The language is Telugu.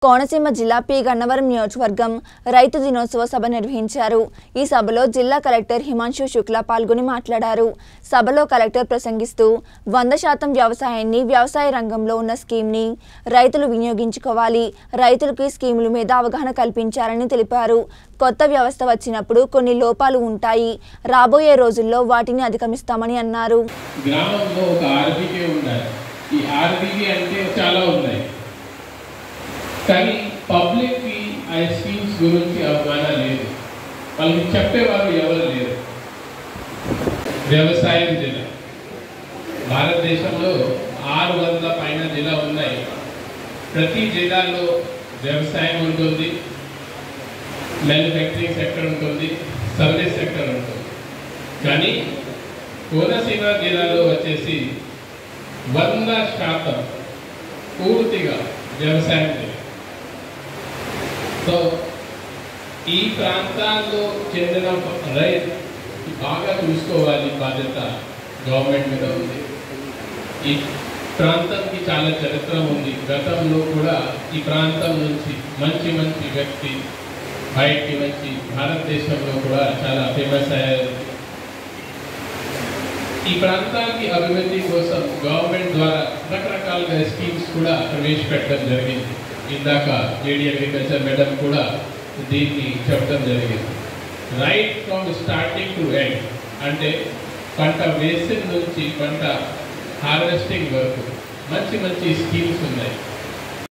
కోనసీమ జిల్లా పి గన్నవరం నియోజకవర్గం రైతు దినోత్సవ సభ నిర్వహించారు ఈ సభలో జిల్లా కలెక్టర్ హిమాంశు శుక్లా పాల్గొని మాట్లాడారు సభలో కలెక్టర్ ప్రసంగిస్తూ వంద శాతం వ్యవసాయాన్ని వ్యవసాయ రంగంలో ఉన్న స్కీమ్ని రైతులు వినియోగించుకోవాలి రైతులకి స్కీముల మీద అవగాహన కల్పించారని తెలిపారు కొత్త వ్యవస్థ వచ్చినప్పుడు కొన్ని లోపాలు ఉంటాయి రాబోయే రోజుల్లో వాటిని అధిగమిస్తామని అన్నారు గ్రామంలో ఒక ఆర్బీకే ఉండాలి ఈ ఆర్బీకే అంటే చాలా ఉన్నాయి కానీ పబ్లిక్కి ఆ స్కీమ్స్ గురించి అవగాహన లేదు వాళ్ళకి చెప్పేవారు ఎవరు లేరు వ్యవసాయం జిల్లా భారతదేశంలో ఆరు వందల పైన జిల్లా ఉన్నాయి ప్రతి జిల్లాలో వ్యవసాయం ఉంటుంది మ్యానుఫ్యాక్చరింగ్ సెక్టర్ ఉంటుంది సర్వీస్ సెక్టర్ ఉంటుంది కానీ కోనసీమ జిల్లాలో వచ్చేసి వంద శాతం పూర్తిగా వ్యవసాయం జిల్లా సో ఈ ప్రాంతాల్లో చెందిన రైతు బాగా చూసుకోవాలి బాధ్యత గవర్నమెంట్ మీద ఉంది ఈ ప్రాంతంకి చాలా చరిత్ర ఉంది గతంలో కూడా ఈ ప్రాంతం నుంచి మంచి మంచి వ్యక్తి బయటికి వచ్చి భారతదేశంలో కూడా చాలా ఫేమస్ అయ్యారు ఈ ప్రాంతానికి అభివృద్ధి కోసం గవర్నమెంట్ ద్వారా రకరకాలుగా స్కీమ్స్ కూడా ప్రవేశపెట్టడం జరిగింది ఇందాక లేడీ అగ్రికల్చర్ మేడం కూడా దీన్ని చెప్పడం జరిగింది right from starting to end అంటే పంట వేసిన నుంచి పంట హార్వెస్టింగ్ వరకు మంచి మంచి స్కీమ్స్ ఉన్నాయి